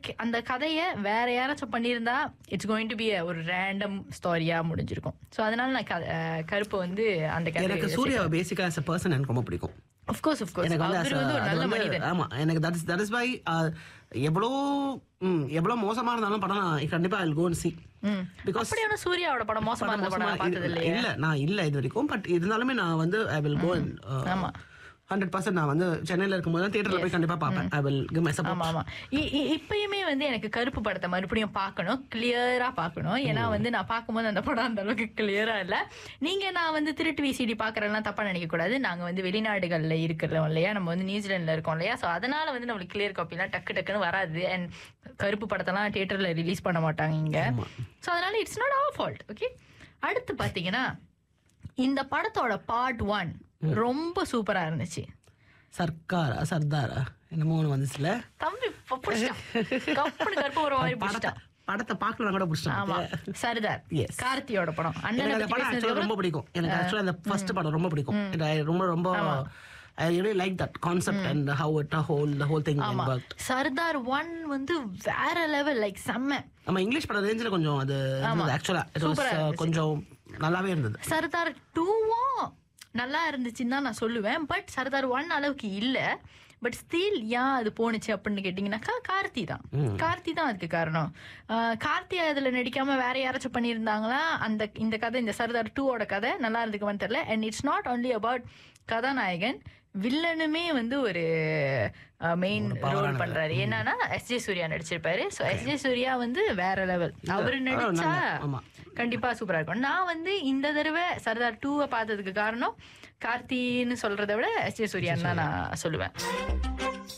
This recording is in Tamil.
அந்த கதையை வேற யாராச்சும் பண்ணியிருந்தா இட்ஸ் கோயிங் டு பி ஒரு ரேண்டம் ஸ்டோரியா முடிஞ்சிருக்கும் சோ அதனால நான் கத- அஹ் கருப்பு வந்து அந்த எனக்கு கதை சூர்யாவை பேசிக்கா as a person எனக்கு ரொம்ப பிடிக்கும் அஃப்கோர்ஸ் அஃப்கோர்ஸ் எனக்கு வந்து as அவர் a- வந்து ஒரு அது நல்ல வந்து- மனிதன் ஆமா எனக்கு that is that is by எவ்வளோ ம், எவ்வளோ மோசமா இருந்தாலும் படம் நான் கண்டிப்பா ஐ கோ சி பிகாஸ் அப்படியான சூர்யாவோட படம் மோசமா இருந்த படம் நான் பார்த்தது இல்லையே இல்ல நான் இல்ல இது வரைக்கும் பட் இருந்தாலுமே நான் வந்து ஐ வில் கோ ஆமா. ஹண்ட்ரட் பர்சன்ட் நான் வந்து சென்னையில இருக்கும்போது தான் தியேட்டர்ல போய் கண்டிப்பா பார்ப்பேன் ஐ வில் கிவ் மை ஆமா சப்போர்ட் ஆமா இ- இ- இப்பயுமே வந்து எனக்கு கருப்பு படத்தை மறுபடியும் பார்க்கணும் கிளியரா பார்க்கணும் ஏன்னா வந்து நான் பார்க்கும்போது அந்த படம் அந்த அளவுக்கு கிளியரா இல்ல நீங்க நான் வந்து திருட்டு விசிடி பாக்குறேன்னா தப்பா நினைக்க கூடாது நாங்க வந்து வெளிநாடுகள்ல இருக்கிறோம் இல்லையா நம்ம வந்து நியூசிலாந்துல இருக்கோம் இல்லையா சோ அதனால வந்து நம்மளுக்கு கிளியர் காப்பிலாம் டக்கு டக்குன்னு வராது அண்ட் கருப்பு படத்தெல்லாம் தியேட்டர்ல ரிலீஸ் பண்ண மாட்டாங்க இங்க சோ அதனால it's not our fault okay அடுத்து பாத்தீங்கன்னா இந்த படத்தோட பார்ட் ஒன் ரொம்ப சூப்பரா இருந்துச்சு சர்க்காரா சர்தாரா என்னமோ ஒன்று வந்துச்சுல தம்பி ப- புடிச்சிட்டான். கப்புன்னு கருப்பு ஒரு மாதிரி படத்தை புடிச்சிட்டான். படத்தை பார்க்கலாம் கூட ஆமா பிடிச்சிட்டேன் சர்தார் Yes. கார்த்தியோட படம் அண்ணனை எனக்கு அந்த பத்தி படம் பேசுனதுக்கு ஆக்சுவலாக ரொம்ப பிடிக்கும் எனக்கு ஆக்சுவலாக அந்த ஃபர்ஸ்ட் படம் ரொம்ப பிடிக்கும் And I ரொம்ப ரொம்ப I really like that concept and how it whole the whole thing ஆமா ஒர்க் சர்தார் ஒன் வந்து வேற லெவல் லைக் செம்ம நம்ம இங்கிலீஷ் படம் ரேஞ்சில் கொஞ்சம் அது ஆக்சுவலா Super ஆ இருந்துச்சு. கொஞ்சம் நல்லாவே இருந்தது சர்தார் டூவும் நல்லா இருந்துச்சுன்னு தான் நான் சொல்லுவேன் பட் சர்தார் ஒன் அளவுக்கு இல்ல பட் ஸ்டில் ஏன் அது போணுச்சு அப்படின்னு கேட்டிங்கனாக்கா கார்த்தி தான் கார்த்தி தான் அதுக்கு காரணம் ஆஹ் கார்த்தி அதுல நடிக்காம வேற யாராச்சும் பண்ணியிருந்தாங்களா அந்த இந்த கதை இந்த சர்தார் டூவோட கதை நல்லா இருந்துக்குமான்னு தெரியல and it's not only about கதாநாயகன் வில்லனுமே வந்து ஒரு மெயின் ரோல் பண்றாரு என்னன்னா எஸ் ஜே சூர்யா நடிச்சிருப்பாரு ஸோ எஸ் ஜே சூர்யா வந்து வேற லெவல் அவரு நடிச்சா ஆமா. கண்டிப்பா சூப்பரா இருக்கும் நான் வந்து இந்த தடவை சர்தார் டூவை பார்த்ததுக்கு காரணம் கார்த்தின்னு சொல்றதை விட எஸ் ஜே சூர்யான்னு தான் நான் சொல்லுவேன்